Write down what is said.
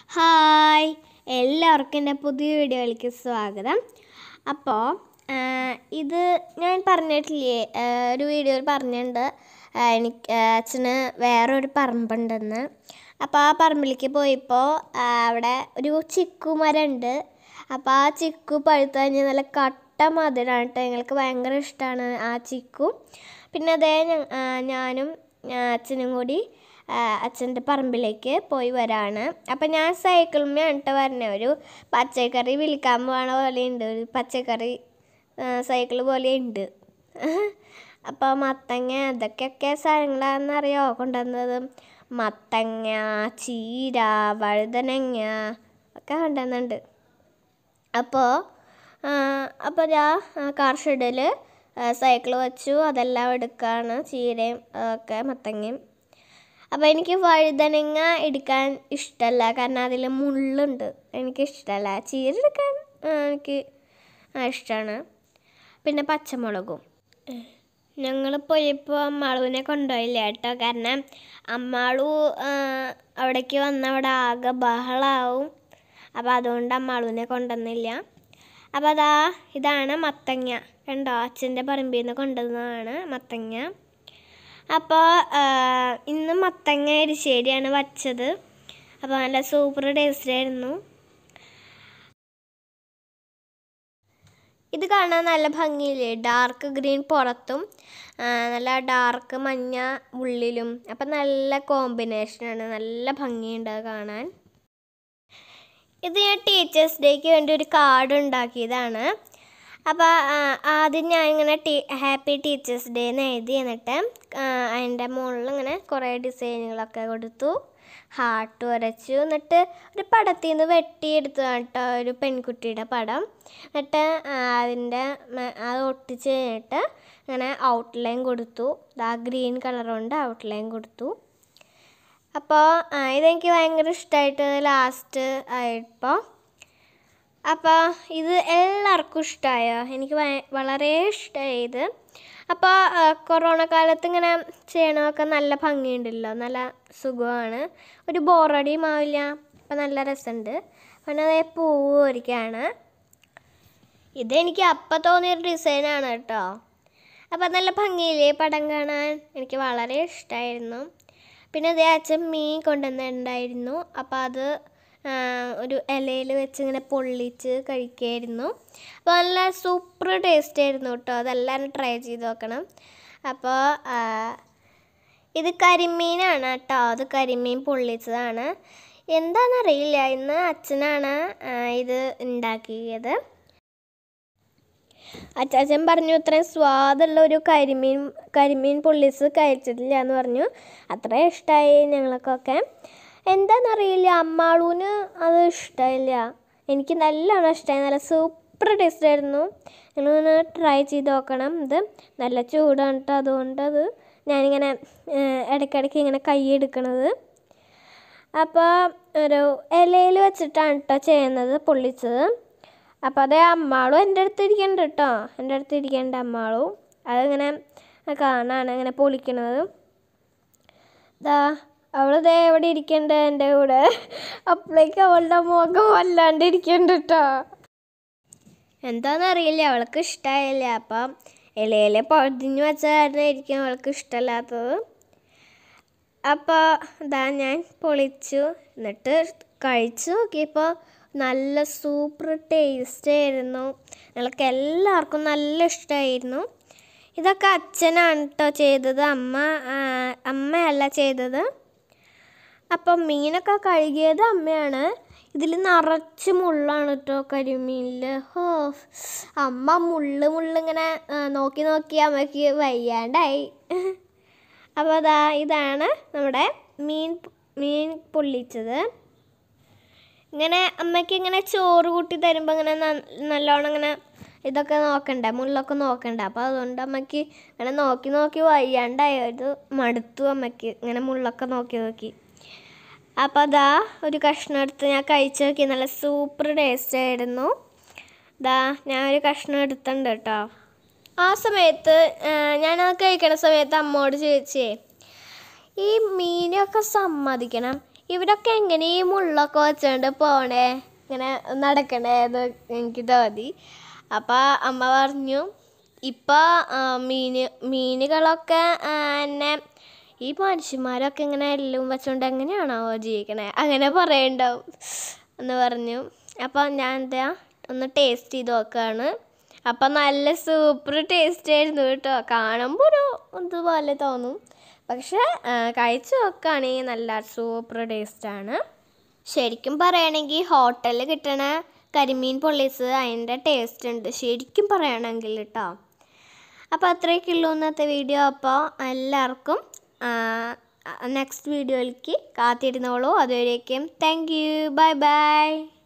hi എല്ലാവർക്കും എൻ്റെ പുതിയ വീഡിയോയിലേക്ക് സ്വാഗതം അപ്പോൾ ഇത് ഞാൻ പറഞ്ഞിട്ടില്ലേ ആ, ഒരു വീഡിയോയിൽ പറഞ്ഞിട്ടുണ്ട് ആ, എനിക്ക് ആ, അച്ഛന് വേറൊരു പറമ്പുണ്ടെന്ന് അപ്പോൾ ആ പറമ്പിലേക്ക് പോയപ്പോൾ ആ, അവിടെ ഒരു ചിക്കു മരമുണ്ട് അപ്പോൾ ആ ചിക്കു പഴുത്ത് കഴിഞ്ഞ് നല്ല കട്ട മധുരമാണ് കേട്ടോ ഞങ്ങൾക്ക് ഭയങ്കര ഇഷ്ടമാണ് ആ ചിക്കു പിന്നെ അതേ ഞ- ആ, ഞാനും ആ, അച്ഛനും കൂടി അച്ഛൻ്റെ പറമ്പിലേക്ക് പോയി വരാണ് അപ്പം ഞാൻ സൈക്കിളിന്മേൽ ഇട്ട് വരണേ ഒരു പച്ചക്കറി വിൽക്കാൻ പോകണ പോലെ ഉണ്ട് ഒരു പച്ചക്കറി സൈക്കിൾ പോലെ ഉണ്ട് അപ്പോൾ മത്തങ്ങ അതൊക്കെയൊക്കെ സാധനങ്ങളാണെന്നറിയോ കൊണ്ടുവന്നത് മത്തങ്ങ ചീര വഴുതനങ്ങ ഒക്കെ കൊണ്ടുവന്നുണ്ട് അപ്പോൾ അപ്പോൾ ഞാൻ കാർ ഷെഡിൽ സൈക്കിൾ വെച്ചു അതെല്ലാം എടുക്കുകയാണ് ചീരയും ഒക്കെ മത്തങ്ങയും അപ്പോൾ എനിക്ക് വഴുതനങ്ങ എടുക്കാൻ ഇഷ്ടമല്ല കാരണം അതിൽ മുള്ളുണ്ട് എനിക്ക് ഇഷ്ടമല്ല ചീര എടുക്കാൻ ആ, എനിക്ക് ഇഷ്ടമാണ് പിന്നെ പച്ചമുളകും ഞങ്ങൾ പോയപ്പോൾ അമ്മാളുവിനെ കൊണ്ടുപോയില്ല കേട്ടോ കാരണം അമ്മാളു ആ, അവിടേക്ക് വന്ന അവിടെ ആകെ ബഹളാവും അപ്പോൾ അതുകൊണ്ട് അമ്മാളുവിനെ കൊണ്ടുവന്നില്ല അപ്പോൾ അതാ ഇതാണ് മത്തങ്ങ കണ്ടോ അച്ഛൻ്റെ പറമ്പിൽ നിന്ന് കൊണ്ടുവന്നതാണ് മത്തങ്ങ അപ്പോൾ ഇന്ന് മത്തങ്ങ എരിശ്ശേരിയാണ് വച്ചത് അപ്പോൾ നല്ല സൂപ്പർ ടേസ്റ്റ് ആയിരുന്നു ഇത് കാണാൻ നല്ല ഭംഗിയില്ലേ ഡാർക്ക് ഗ്രീൻ പുറത്തും ആ, നല്ല ഡാർക്ക് മഞ്ഞ ഉള്ളിലും അപ്പം നല്ല കോമ്പിനേഷനാണ് നല്ല ഭംഗിയുണ്ട് അത് കാണാൻ ഇത് ഞാൻ ടീച്ചേഴ്സ് ഡേക്ക് വേണ്ടി ഒരു കാർഡ് ഉണ്ടാക്കിയതാണ് അപ്പോൾ ആദ്യം ഞാൻ ഇങ്ങനെ ടീ ഹാപ്പി ടീച്ചേഴ്സ് ഡേ എന്ന് എഴുതി എന്നിട്ട് ആ, അതിൻ്റെ മുകളിൽ ഇങ്ങനെ കുറേ ഡിസൈനുകളൊക്കെ കൊടുത്തു ഹാർട്ട് വരച്ചു എന്നിട്ട് ഒരു പടത്തിൽ നിന്ന് വെട്ടിയെടുത്തു കേട്ടോ ഒരു പെൺകുട്ടിയുടെ പടം എന്നിട്ട് ആ, അതിൻ്റെ മേ- അത് ഒട്ടിച്ച് കഴിഞ്ഞിട്ട് ഇങ്ങനെ ഔട്ട്ലൈൻ കൊടുത്തു ആ ഗ്രീൻ കളർ കൊണ്ട് ഔട്ട്ലൈൻ കൊടുത്തു അപ്പോൾ ഇതെനിക്ക് ഭയങ്കര ഇഷ്ടമായിട്ട് ലാസ്റ്റ് ആയപ്പോൾ അപ്പോൾ ഇത് എല്ലാവർക്കും ഇഷ്ടമായോ എനിക്ക് ഭയ- വളരെ ഇഷ്ടമായി ഇത് അപ്പോൾ കൊറോണ കാലത്ത് ഇങ്ങനെ ചെയ്യണമൊക്കെ നല്ല ഭംഗിയുണ്ടല്ലോ നല്ല സുഖമാണ് ഒരു ബോറടിയും ആവില്ല അപ്പോൾ നല്ല രസമുണ്ട് പിന്നെ അതേ പൂവ് ഒരിക്കലാണ് ഇതെനിക്ക് അപ്പം തോന്നിയൊരു ഡിസൈനാണ് കേട്ടോ അപ്പം നല്ല ഭംഗിയില്ലേ പടം കാണാൻ എനിക്ക് വളരെ ഇഷ്ടമായിരുന്നു പിന്നെ അതേ അച്ഛൻ മീൻ കൊണ്ടുവന്നിട്ടുണ്ടായിരുന്നു അപ്പോൾ അത് ആ, ഒരു ഇലയിൽ വെച്ച് ഇങ്ങനെ പൊള്ളിച്ച് കഴിക്കായിരുന്നു അപ്പോൾ നല്ല സൂപ്പർ ടേസ്റ്റ് ആയിരുന്നു കേട്ടോ അതെല്ലാവരും ട്രൈ ചെയ്ത് നോക്കണം അപ്പോൾ ആ, ഇത് കരിമീനാണ് കേട്ടോ അത് കരിമീൻ പൊള്ളിച്ചതാണ് എന്താണെന്നറിയില്ല ഇന്ന് അച്ഛനാണ് ആ, ഇത് ഉണ്ടാക്കിയത് അച്ചാച്ചൻ പറഞ്ഞു ഇത്രയും സ്വാദുള്ള ഒരു കരിമീൻ കരിമീൻ പൊള്ളിച്ച് കഴിച്ചിട്ടില്ല എന്ന് പറഞ്ഞു അത്ര ഇഷ്ടമായി ഞങ്ങൾക്കൊക്കെ എന്താണെന്നറിയില്ല അമ്മാളൂന് അത് ഇഷ്ടമായില്ല എനിക്ക് നല്ലോണം ഇഷ്ടമായി നല്ല സൂപ്പർ ടേസ്റ്റ് ആയിരുന്നു നിങ്ങളൊന്ന് ട്രൈ ചെയ്ത് നോക്കണം ഇത് നല്ല ചൂടാണ് കേട്ടോ അതുകൊണ്ട് അത് ഞാനിങ്ങനെ ഏഹ്, ഇടയ്ക്കിടയ്ക്ക് ഇങ്ങനെ കൈ എടുക്കണത് അപ്പോൾ ഒരു ഇലയിൽ വെച്ചിട്ടാണ് കേട്ടോ ചെയ്യുന്നത് പൊള്ളിച്ചത് അപ്പോൾ അതേ അമ്മാളും എൻ്റെ അടുത്ത് ഇരിക്കുന്നുണ്ട് കേട്ടോ എൻ്റെ അടുത്ത് ഇരിക്കേണ്ട അമ്മാളും അതിങ്ങനെ കാണാണ് ഇങ്ങനെ പൊളിക്കണത് ദാ അവൾ ദേ എവിടെ ഇരിക്കണ്ട് എൻ്റെ കൂടെ അപ്പോഴേക്ക് അവളുടെ മുഖം വല്ലാണ്ട് ഇരിക്കണ്ട് കേട്ടോ എന്താണെന്നറിയില്ല അവൾക്ക് ഇഷ്ടമായില്ല അപ്പം ഇലയിൽ പൊതിഞ്ഞു വെച്ച കാരണമായിരിക്കും അവൾക്ക് ഇഷ്ടമല്ലാത്തത് അപ്പോൾ ഇതാ ഞാൻ പൊളിച്ചു എന്നിട്ട് കഴിച്ചു നോക്കിയപ്പോൾ നല്ല സൂപ്പർ ടേസ്റ്റ് ആയിരുന്നു ഞങ്ങൾക്ക് എല്ലാവർക്കും നല്ല ഇഷ്ടമായിരുന്നു ഇതൊക്കെ അച്ഛനാണ് കേട്ടോ ചെയ്തത് അമ്മ ആ, അമ്മയല്ല ചെയ്തത് അപ്പം മീനൊക്കെ കഴുകിയത് അമ്മയാണ് ഇതിൽ നിറച്ച് മുള്ളാണ് കേട്ടോ കരിമീനിൽ ഹോ അമ്മ മുള്ള് മുള്ളിങ്ങനെ ആ, നോക്കി നോക്കി അമ്മയ്ക്ക് വയ്യാണ്ടായി അപ്പോൾ അതാ ഇതാണ് നമ്മുടെ മീൻ മീൻ പൊള്ളിച്ചത് ഇങ്ങനെ അമ്മയ്ക്ക് ഇങ്ങനെ ചോറ് കൂട്ടി തരുമ്പോൾ ഇങ്ങനെ ന- നല്ലോണം ഇങ്ങനെ ഇതൊക്കെ നോക്കണ്ട മുള്ളൊക്കെ നോക്കണ്ട അപ്പോൾ അതുകൊണ്ട് അമ്മയ്ക്ക് ഇങ്ങനെ നോക്കി നോക്കി വയ്യാണ്ടായി ഒരു മടുത്തു അമ്മയ്ക്ക് ഇങ്ങനെ മുള്ളൊക്കെ നോക്കി നോക്കി അപ്പോൾ അതാ ഒരു കഷ്ണം എടുത്ത് ഞാൻ കഴിച്ച് നോക്കി നല്ല സൂപ്പർ ടേസ്റ്റ് ആയിരുന്നു ദാ ഞാൻ ഒരു കഷ്ണം എടുത്തിട്ടുണ്ട് കേട്ടോ ആ സമയത്ത് ആ, ഞാനത് കഴിക്കണ സമയത്ത് അമ്മോട് ചോദിച്ചേ ഈ മീനൊക്കെ സമ്മതിക്കണം ഇവരൊക്കെ എങ്ങനെ ഈ മുള്ളൊക്കെ വെച്ചുകൊണ്ട് പോണേ ഇങ്ങനെ നടക്കണേ എന്ന് എനിക്ക് തോന്നി അപ്പോൾ അമ്മ പറഞ്ഞു ഇപ്പോൾ മീൻ മീനുകളൊക്കെ ആ, എന്നെ ഈ മനുഷ്യന്മാരൊക്കെ ഇങ്ങനെ എല്ലാം വെച്ചുകൊണ്ട് എങ്ങനെയാണോ ജീവിക്കണേ അങ്ങനെ പറയണ്ടാവും എന്ന് പറഞ്ഞു അപ്പോൾ ഞാൻ എന്താ ഒന്ന് ടേസ്റ്റ് ചെയ്ത് നോക്കുകയാണ് അപ്പം നല്ല സൂപ്പർ ടേസ്റ്റ് ആയിരുന്നു കേട്ടോ കാണുമ്പോൾ ഒരു ഇതുപോലെ തോന്നും പക്ഷെ ആ, കഴിച്ച് നോക്കുകയാണെങ്കിൽ നല്ല സൂപ്പർ ടേസ്റ്റാണ് ശരിക്കും പറയുകയാണെങ്കിൽ ഹോട്ടലിൽ കിട്ടണ കരിമീൻ പൊള്ളീസ് അതിൻ്റെ ടേസ്റ്റ് ഉണ്ട് ശരിക്കും പറയുകയാണെങ്കിൽ കേട്ടോ അപ്പോൾ അത്രയൊക്കെ ഉള്ളൂ ഇന്നത്തെ വീഡിയോ അപ്പോൾ എല്ലാവർക്കും നെക്സ്റ്റ് വീഡിയോയിലേക്ക് കാത്തിരുന്നോളൂ അതുവരേക്കും താങ്ക് യു ബൈ ബൈ